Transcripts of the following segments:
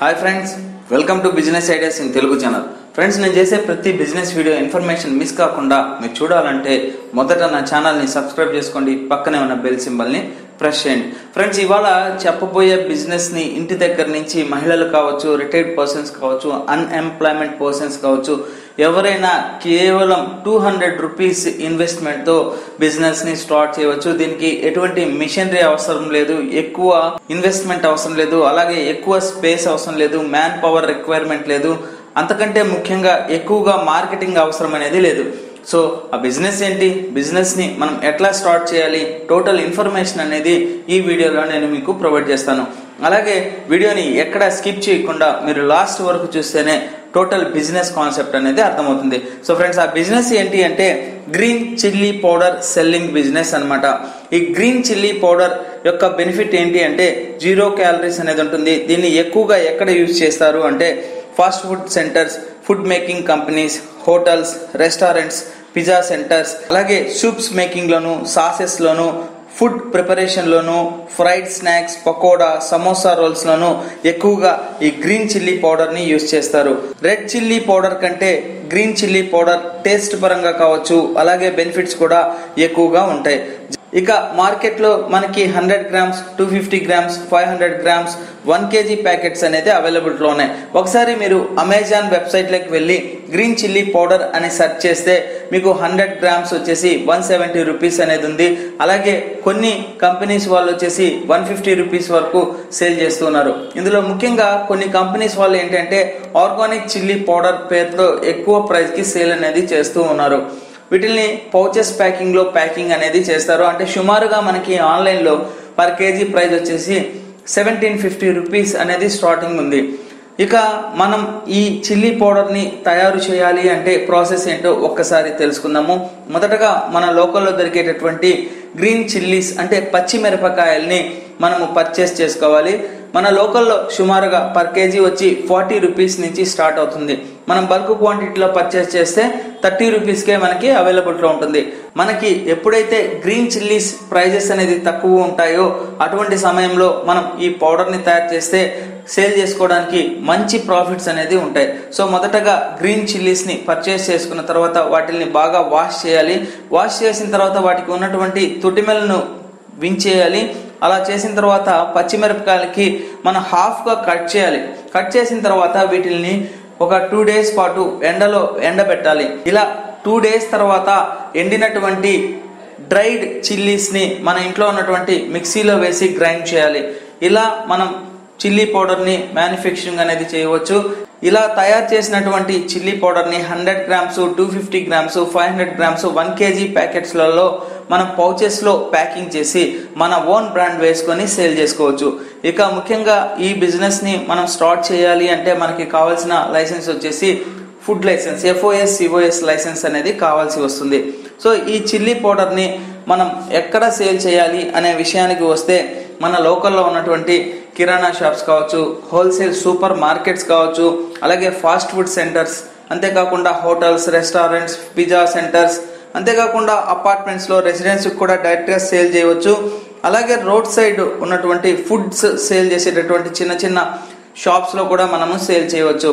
hi friends welcome to business ideas in Telugu channel friends నేను చేసే ప్రతి బిజినెస్ వీడియో ఇన్ఫర్మేషన్ మిస్ కాకుండా మీరు చూడాలంటే మొదట నా ఛానల్ని సబ్స్క్రైబ్ చేసుకోండి పక్కనే ఉన్న బెల్ సింబల్ని ప్రెస్ చేయండి ఫ్రెండ్స్ ఇవాళ చెప్పబోయే బిజినెస్ని ఇంటి దగ్గర నుంచి మహిళలు కావచ్చు రిటైర్డ్ పర్సన్స్ కావచ్చు అన్ఎంప్లాయ్మెంట్ పర్సన్స్ కావచ్చు ఎవరైనా కేవలం టూ హండ్రెడ్ రూపీస్ ఇన్వెస్ట్మెంట్తో బిజినెస్ని స్టార్ట్ చేయవచ్చు దీనికి ఎటువంటి మిషనరీ అవసరం లేదు ఎక్కువ ఇన్వెస్ట్మెంట్ అవసరం లేదు అలాగే ఎక్కువ స్పేస్ అవసరం లేదు మ్యాన్ పవర్ రిక్వైర్మెంట్ లేదు అంతకంటే ముఖ్యంగా ఎక్కువగా మార్కెటింగ్ అవసరం అనేది లేదు సో ఆ బిజినెస్ ఏంటి బిజినెస్ ని మనం ఎట్లా స్టార్ట్ చేయాలి టోటల్ ఇన్ఫర్మేషన్ అనేది ఈ వీడియోలో నేను మీకు ప్రొవైడ్ చేస్తాను అలాగే వీడియోని ఎక్కడ స్కిప్ చేయకుండా మీరు లాస్ట్ వరకు చూస్తేనే టోటల్ బిజినెస్ కాన్సెప్ట్ అనేది అర్థమవుతుంది సో ఫ్రెండ్స్ ఆ బిజినెస్ ఏంటి అంటే green chilli powder selling business అన్నమాట ఈ గ్రీన్ చిల్లీ పౌడర్ యొక్క బెనిఫిట్ ఏంటి అంటే జీరో క్యాలరీస్ అనేది ఉంటుంది దీన్ని ఎక్కువగా ఎక్కడ యూజ్ చేస్తారు అంటే fast food centres food making companies hotels restaurants pizza centres అలాగే సూప్స్ మేకింగ్ లోను సాసెస్ లోను ఫుడ్ ప్రిపరేషన్ లోను fried snacks pakoda samosa rolls లోను ఎక్కువగా ఈ గ్రీన్ చిల్లీ పౌడర్ ని యూజ్ చేస్తారు రెడ్ చిల్లీ పౌడర్ కంటే గ్రీన్ చిల్లీ పౌడర్ టేస్ట్ పరంగా కావచ్చు అలాగే బెనిఫిట్స్ కూడా ఎక్కువగా ఉంటాయి ఇక మార్కెట్లో మనకి hundred grams two fifty grams five hundred grams one KG packets అనేది అవైలబిలిటీలో ఉన్నాయి ఒకసారి మీరు అమెజాన్ వెబ్సైట్లోకి వెళ్ళి గ్రీన్ చిల్లీ పౌడర్ అని సెర్చ్ చేస్తే మీకు హండ్రెడ్ గ్రామ్స్ వచ్చేసి వన్ సెవెంటీ రూపీస్ అనేది ఉంది అలాగే కొన్ని కంపెనీస్ వాళ్ళు వచ్చేసి వన్ ఫిఫ్టీ రూపీస్ వరకు సేల్ చేస్తున్నారు ఇందులో ముఖ్యంగా కొన్ని కంపెనీస్ వాళ్ళు ఏంటంటే ఆర్గానిక్ చిల్లీ పౌడర్ పేరుతో ఎక్కువ ప్రైస్కి సేల్ అనేది చేస్తూ ఉన్నారు వీటిని పౌచెస్ ప్యాకింగ్ లో ప్యాకింగ్ అనేది చేస్తారు అంటే సుమారుగా మనకి ఆన్లైన్ లో పర్ కేజీ ప్రైస్ వచ్చేసి సెవెంటీన్ ఫిఫ్టీ రూపీస్ అనేది స్టార్టింగ్ ఉంది ఇక మనం ఈ చిల్లీ పౌడర్ ని తయారు చేయాలి అంటే ప్రాసెస్ ఏంటో ఒక్కసారి తెలుసుకుందాము మొదటగా మన లోకల్లో దొరికేటటువంటి గ్రీన్ చిల్లీస్ అంటే పచ్చి మిరపకాయల్ని మనము పర్చేస్ చేసుకోవాలి మన లోకల్లో సుమారుగా పర్ కేజీ వచ్చి ఫార్టీ రూపీస్ నుంచి స్టార్ట్ అవుతుంది మనం బల్క్ క్వాంటిటీలో పర్చేస్ చేస్తే థర్టీ రూపీస్కే మనకి అవైలబుల్లో ఉంటుంది మనకి ఎప్పుడైతే గ్రీన్ చిల్లీస్ ప్రైజెస్ అనేది తక్కువ ఉంటాయో అటువంటి సమయంలో మనం ఈ పౌడర్ని తయారు చేస్తే సేల్ చేసుకోవడానికి మంచి ప్రాఫిట్స్ అనేది ఉంటాయి సో మొదటగా గ్రీన్ చిల్లీస్ని పర్చేస్ చేసుకున్న తర్వాత వాటిని బాగా వాష్ చేయాలి వాష్ చేసిన తర్వాత వాటికి ఉన్నటువంటి తుటిమెలను వించేయాలి అలా చేసిన తర్వాత పచ్చిమిరపకాయలకి మనం హాఫ్గా కట్ చేయాలి కట్ చేసిన తర్వాత వీటిని ఒక టూ డేస్ పాటు ఎండలో ఎండబెట్టాలి ఇలా టూ డేస్ తర్వాత ఎండినటువంటి డ్రైడ్ చిల్లీస్ని మన ఇంట్లో ఉన్నటువంటి మిక్సీలో వేసి గ్రైండ్ చేయాలి ఇలా మనం చిల్లీ పౌడర్ని మ్యానుఫ్యాక్చరింగ్ అనేది చేయవచ్చు ఇలా తయారు చేసినటువంటి చిల్లీ పౌడర్ని hundred grams two fifty grams five hundred grams one KG ప్యాకెట్స్లలో మనం పౌచెస్లో ప్యాకింగ్ చేసి మన ఓన్ బ్రాండ్ వేసుకొని సేల్ చేసుకోవచ్చు ఇక ముఖ్యంగా ఈ బిజినెస్ని మనం స్టార్ట్ చేయాలి అంటే మనకి కావాల్సిన లైసెన్స్ వచ్చేసి food licence FoSCoS licence అనేది కావాల్సి వస్తుంది సో ఈ చిల్లీ పౌడర్ని మనం ఎక్కడ సేల్ చేయాలి అనే విషయానికి వస్తే మన లోకల్లో ఉన్నటువంటి కిరాణా షాప్స్ కావచ్చు హోల్సేల్ సూపర్ మార్కెట్స్ కావచ్చు అలాగే ఫాస్ట్ ఫుడ్ సెంటర్స్ అంతేకాకుండా హోటల్స్ రెస్టారెంట్స్ పిజ్జా సెంటర్స్ అంతేకాకుండా అపార్ట్మెంట్స్లో రెసిడెన్స్ కూడా డైరెక్ట్గా సేల్ చేయవచ్చు అలాగే రోడ్ సైడ్ ఉన్నటువంటి ఫుడ్స్ సేల్ చేసేటటువంటి చిన్న చిన్న షాప్స్లో కూడా మనము సేల్ చేయవచ్చు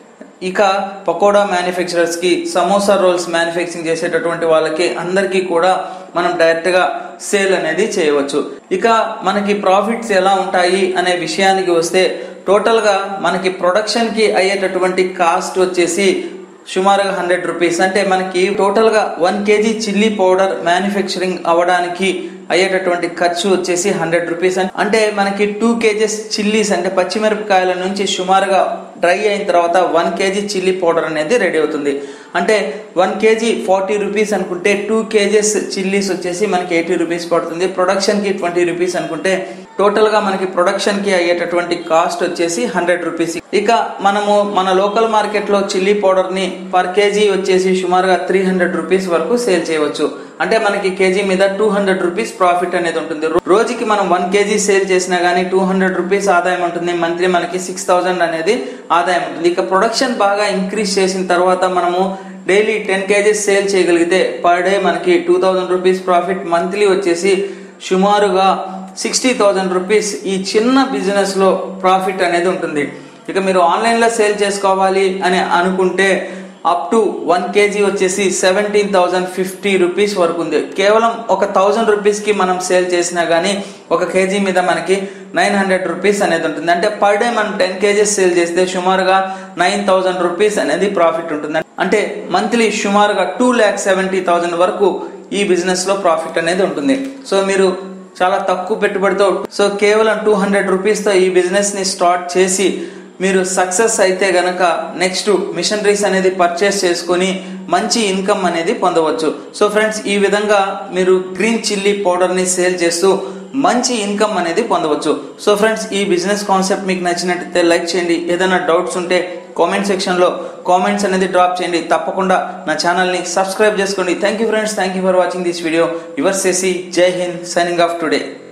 ఇక పకోడా మ్యానుఫ్యాక్చరర్స్ కి సమోసా రోల్స్ మ్యానుఫ్యాక్చరింగ్ చేసేటటువంటి వాళ్ళకి అందరికీ కూడా మనం డైరెక్ట్ గా సేల్ అనేది చేయవచ్చు ఇక మనకి ప్రాఫిట్స్ ఎలా ఉంటాయి అనే విషయానికి వస్తే టోటల్ గా మనకి ప్రొడక్షన్ కి అయ్యేటటువంటి కాస్ట్ వచ్చేసి సుమారుగా హండ్రెడ్ రూపీస్ అంటే మనకి టోటల్ గా one KG chilli powder manufacturing అవ్వడానికి అయ్యేటటువంటి ఖర్చు వచ్చేసి హండ్రెడ్ రూపీస్ అంటే మనకి టూ కేజెస్ చిల్లీస్ అంటే పచ్చిమిరపకాయల నుంచి సుమారుగా డ్రై అయిన తర్వాత వన్ కేజీ చిల్లీ పౌడర్ అనేది రెడీ అవుతుంది అంటే వన్ కేజీ ఫార్టీ రూపీస్ అనుకుంటే టూ కేజెస్ చిల్లీస్ వచ్చేసి మనకి ఎయిటీ రూపీస్ పడుతుంది ప్రొడక్షన్ కి ట్వంటీ రూపీస్ అనుకుంటే టోటల్ గా మనకి ప్రొడక్షన్ కి అయ్యేటటువంటి కాస్ట్ వచ్చేసి హండ్రెడ్ రూపీస్ ఇక మనము మన లోకల్ మార్కెట్ లో చిల్లీ పౌడర్ ని పర్ కేజీ వచ్చేసి సుమారుగా త్రీ హండ్రెడ్ రూపీస్ వరకు సేల్ చేయవచ్చు అంటే మనకి కేజీ మీద టూ హండ్రెడ్ రూపీస్ ప్రాఫిట్ అనేది ఉంటుంది రోజుకి మనం వన్ కేజీ సేల్ చేసినా గానీ టూ హండ్రెడ్ రూపీస్ ఆదాయం ఉంటుంది మంత్లీ మనకి సిక్స్ థౌసండ్ అనేది ఆదాయం ఉంటుంది ఇక ప్రొడక్షన్ బాగా ఇంక్రీజ్ చేసిన తర్వాత మనము డైలీ టెన్ కేజీస్ సేల్ చేయగలిగితే పర్ డే మనకి two thousand rupees profit monthly వచ్చేసి సుమారుగా సిక్స్టీ థౌజండ్ రూపీస్ ఈ చిన్న బిజినెస్ లో ప్రాఫిట్ అనేది ఉంటుంది ఇక మీరు ఆన్లైన్లో సేల్ చేసుకోవాలి అని అనుకుంటే అప్ టు వన్ కేజీ వచ్చేసి సెవెంటీన్ థౌజండ్ ఫిఫ్టీ రూపీస్ వరకు ఉంది కేవలం ఒక థౌజండ్ రూపీస్కి మనం సేల్ చేసినా కానీ ఒక కేజీ మీద మనకి నైన్ హండ్రెడ్ రూపీస్ అనేది ఉంటుంది అంటే పర్ డే మనం టెన్ కేజీస్ సేల్ చేస్తే సుమారుగా నైన్ థౌజండ్ రూపీస్ అనేది ప్రాఫిట్ ఉంటుంది అంటే మంత్లీ సుమారుగా టూ ల్యాక్ సెవెంటీ థౌజండ్ వరకు ఈ బిజినెస్ లో ప్రాఫిట్ అనేది ఉంటుంది సో మీరు చాలా తక్కువ పెట్టుబడితో సో కేవలం టూ హండ్రెడ్ రూపీస్తో ఈ బిజినెస్ ని స్టార్ట్ చేసి మీరు సక్సెస్ అయితే గనక నెక్స్ట్ మిషనరీస్ అనేది పర్చేస్ చేసుకొని మంచి ఇన్కమ్ అనేది పొందవచ్చు సో ఫ్రెండ్స్ ఈ విధంగా మీరు గ్రీన్ చిల్లీ పౌడర్ ని సేల్ చేస్తూ మంచి ఇన్కమ్ అనేది పొందవచ్చు సో ఫ్రెండ్స్ ఈ బిజినెస్ కాన్సెప్ట్ మీకు నచ్చినట్టయితే లైక్ చేయండి ఏదైనా డౌట్స్ ఉంటే కామెంట్ సెక్షన్ లో కామెంట్స్ అనేది డ్రాప్ చేయండి తప్పకుండా నా ఛానల్ ని సబ్స్క్రైబ్ చేసుకోండి thank you friends thank you for watching this video your సేసి జై హింద్ సైనింగ్ ఆఫ్ టుడే